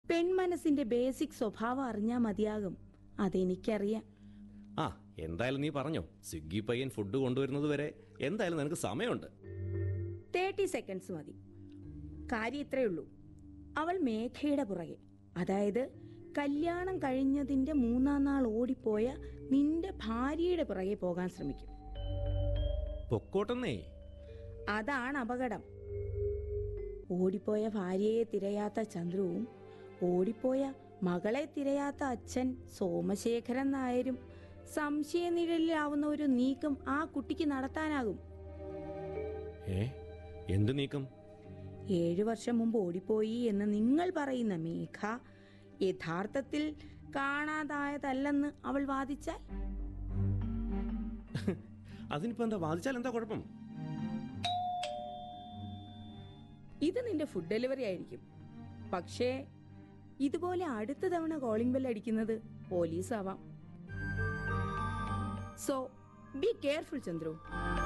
പെൺമനസ്സിന്റെ basic സ്വഭാവം അറിഞ്ഞാൽ മതിയാകും അതെനിക്കറിയാം ആ എന്തായാലും നീ പറഞ്ഞോ സ്വിഗ്ഗി പയ്യൻ ഫുഡ് കൊണ്ടുവരുന്നത് വരെ എന്തായാലും നിനക്ക് സമയമുണ്ട് തേർട്ടി സെക്കൻഡ്സ് മതി കാര്യം ഇത്രയേ ഉള്ളൂ അവൾ മേഘയുടെ പുറകെ അതായത് കല്യാണം കഴിഞ്ഞതിന്റെ മൂന്നാം നാൾ ഓടിപ്പോയ നിന്റെ ഭാര്യയുടെ പുറകെ പോകാൻ ശ്രമിക്കും പൊക്കോട്ടെന്നേ അതാണ് അപകടം ഓടിപ്പോയ ഭാര്യയെ തിരയാത്ത ചന്ദ്രുവും ഓടിപ്പോയ മകളെ തിരയാത്ത അച്ഛൻ സോമശേഖരൻ നായരും സംശയനിഴലിലാവുന്ന ഒരു നീക്കം ആ കുട്ടിക്ക് നടത്താനാകും ഏ എന്ത് നീക്കം ഏഴു വർഷം മുമ്പ് ഓടിപ്പോയി എന്ന് നിങ്ങൾ പറയുന്ന മേഘ യഥാർത്ഥത്തിൽ കാണാതായതല്ലെന്ന് അവൾ വാദിച്ചാൽ അതിനിപ്പോ എന്താ വാദിച്ചാൽ എന്താ കുഴപ്പം ഇത് നിന്റെ ഫുഡ് ഡെലിവറി ആയിരിക്കും പക്ഷേ ഇതുപോലെ അടുത്ത തവണ കോളിംഗ് ബെൽ അടിക്കുന്നത് പോലീസ് ആവാം സോ ബി കെയർഫുൾ ചന്ദ്രു